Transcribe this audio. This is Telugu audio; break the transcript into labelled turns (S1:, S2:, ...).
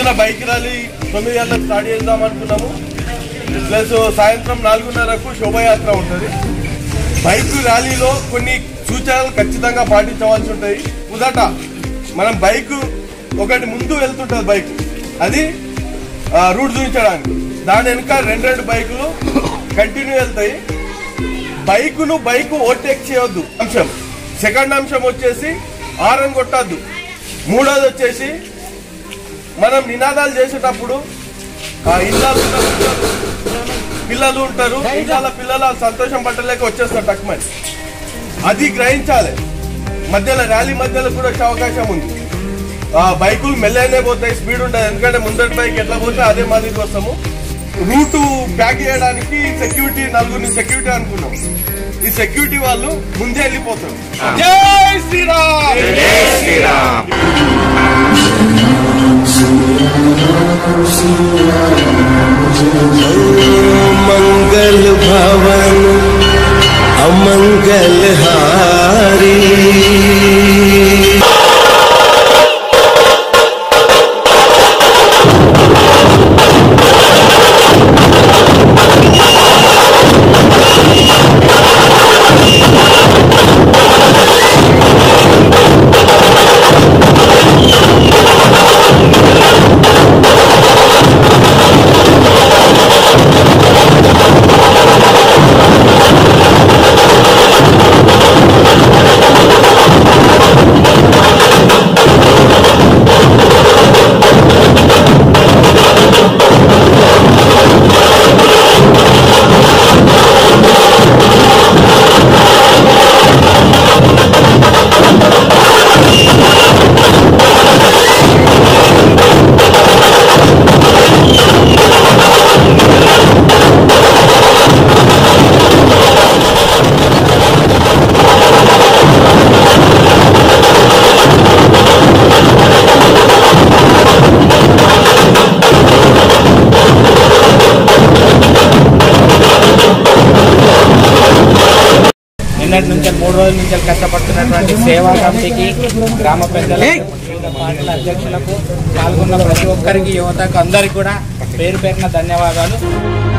S1: పొద్దున బైక్ ర్యాలీ తొమ్మిది గంటలకు స్టార్ట్ చేద్దాం అనుకున్నాము ప్లస్ సాయంత్రం నాలుగున్నరకు శోభయాత్ర ఉంటుంది బైక్ ర్యాలీలో కొన్ని సూచనలు ఖచ్చితంగా పాటించవలసి ఉంటాయి మొదట మనం బైక్ ఒకటి ముందు వెళ్తుంటుంది బైక్ అది ఆ, రూట్ చూపించడానికి దాని వెనుక రెండు రెండు బైకులు కంటిన్యూ వెళ్తాయి బైకును బైక్ ఓవర్టేక్ చేయొద్దు అంశం సెకండ్ అంశం వచ్చేసి ఆరన్ కొట్టద్దు మూడోది వచ్చేసి మనం నినాదాలు చేసేటప్పుడు ఆ ఇళ్ళలో ఉన్న పిల్లలు- పిల్లలు ఉంటారు ఇళ్ళ పిల్లలు ఆ సంతోషం పట్టలేక వచ్చేస్తారు టక్మని అది గ్రహించాలి మధ్యలో ర్యాలీ మధ్యలో కూడా వచ్చే అవకాశం ఉంది ఆ బైకులు మెల్లనే పోతాయి స్పీడ్ ఉంటుంది ఎందుకంటే ముందటి బైక్ ఎట్లా పోతే అదే మాదిరికి వస్తాము రూటు ప్యాక్ చేయడానికి సెక్యూరిటీ నలుగురిని సెక్యూరిటీ అనుకున్నాం ఈ సెక్యూరిటీ వాళ్ళు ముందే వెళ్ళిపోతారు జై శ్రీరామ్
S2: मंगल भवन अमंगल हारी
S3: నిన్నటి నుంచి మూడు రోజుల నుంచి కష్టపడుతున్నటువంటి సేవా కమిటీకి గ్రామ పెద్దలకు వివిధ పార్టీల అధ్యక్షులకు పాల్గొన్న ప్రతి ఒక్కరికి యువతకు అందరికి కూడా పేరు పేరున ధన్యవాదాలు